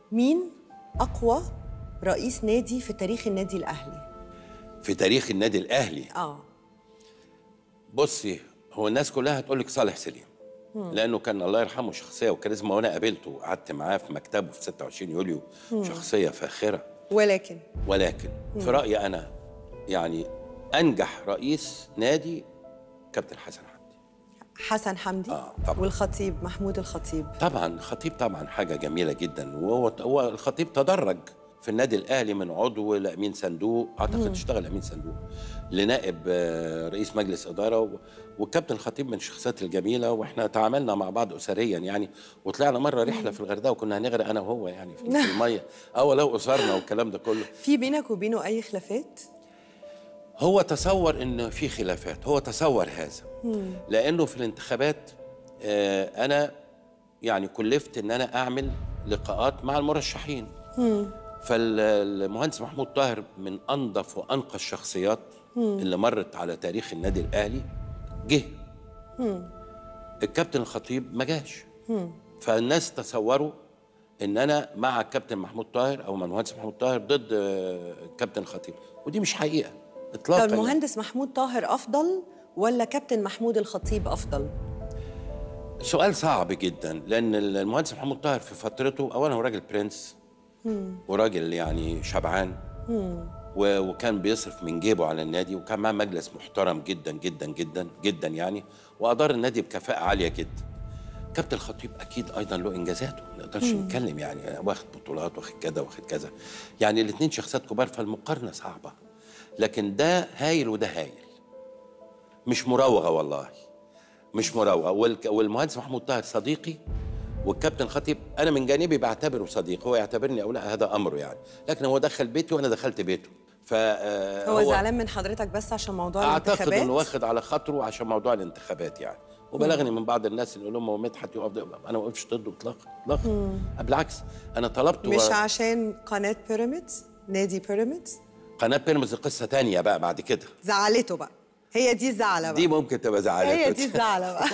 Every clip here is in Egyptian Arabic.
مين اقوى رئيس نادي في تاريخ النادي الاهلي في تاريخ النادي الاهلي اه بصي هو الناس كلها هتقول لك صالح سليم لانه كان الله يرحمه شخصيه وكاريزما وانا قابلته وقعدت معاه في مكتبه في 26 يوليو شخصيه فاخره ولكن ولكن في رايي انا يعني انجح رئيس نادي كابتن حسن حمدي حسن حمدي آه، طبعاً. والخطيب محمود الخطيب طبعا الخطيب طبعا حاجه جميله جدا وهو هو الخطيب تدرج في النادي الاهلي من عضو لامين صندوق اعتقد اشتغل امين صندوق لنائب آه، رئيس مجلس اداره و- والكابتن الخطيب من الشخصيات الجميله واحنا تعاملنا مع بعض اسريا يعني وطلعنا مره رحله في الغردقه وكنا هنغرق انا وهو يعني في في الميه اه ولو اسرنا والكلام ده كله في بينك وبينه اي خلافات هو تصور ان في خلافات هو تصور هذا لانه في الانتخابات آه، انا يعني كلفت ان انا اعمل لقاءات مع المرشحين فالمهندس محمود طاهر من انظف وانقى الشخصيات اللي مرت على تاريخ النادي الاهلي جه الكابتن الخطيب ما جاش فالناس تصوروا ان انا مع الكابتن محمود طاهر او مع المهندس محمود طاهر ضد آه، الكابتن الخطيب ودي مش حقيقه اطلاقا طب يعني. المهندس محمود طاهر افضل ولا كابتن محمود الخطيب افضل سؤال صعب جدا لان المهندس محمود طاهر في فترته اولا هو راجل برنس وراجل يعني شبعان و- وكان بيصرف من جيبه على النادي وكان معاه مجلس محترم جدا جدا جدا جدا يعني وادار النادي بكفاءه عاليه جدا كابتن الخطيب اكيد ايضا له انجازاته ما نقدرش نتكلم يعني واخد بطولات واخد كذا واخد كذا يعني الاثنين شخصيات كبار فالمقارنه صعبه لكن ده هايل وده هايل مش مراوغه والله مش مراوغه والك- والمهندس محمود طاهر صديقي والكابتن خطيب انا من جانبي بعتبره صديق هو يعتبرني او لا هذا امره يعني لكن هو دخل بيتي وانا دخلت بيته ف آه، هو, زعلان من حضرتك بس عشان موضوع اعتقد الانتخابات انه واخد على خاطره عشان موضوع الانتخابات يعني وبلغني من بعض الناس اللي يقول لهم هو مدحت يقف ضد- انا ما وقفتش ضده اطلاقا اطلاقا بالعكس انا طلبت مش و- عشان قناه بيراميدز نادي بيراميدز قناه بيراميدز قصه تانية بقى بعد كده زعلته بقى هي دي الزعله بقى دي ممكن تبقى زعلته هي دي الزعله بقى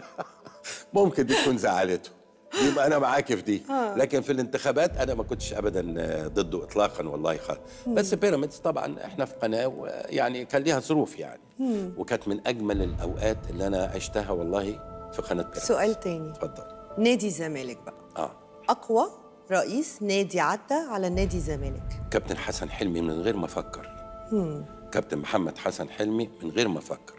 ممكن دي تكون زعلته يبقى انا معاك في دي لكن في الانتخابات انا ما كنتش ابدا آه، ضده اطلاقا والله خالص بس بيراميدز طبعا احنا في قناه يعني كان ليها ظروف يعني وكانت من اجمل الاوقات اللي انا عشتها والله في قناه بيراميدز سؤال تاني اتفضل نادي الزمالك بقى اه اقوى رئيس نادي عدى على نادي الزمالك كابتن حسن حلمي من غير ما افكر كابتن محمد حسن حلمي من غير ما افكر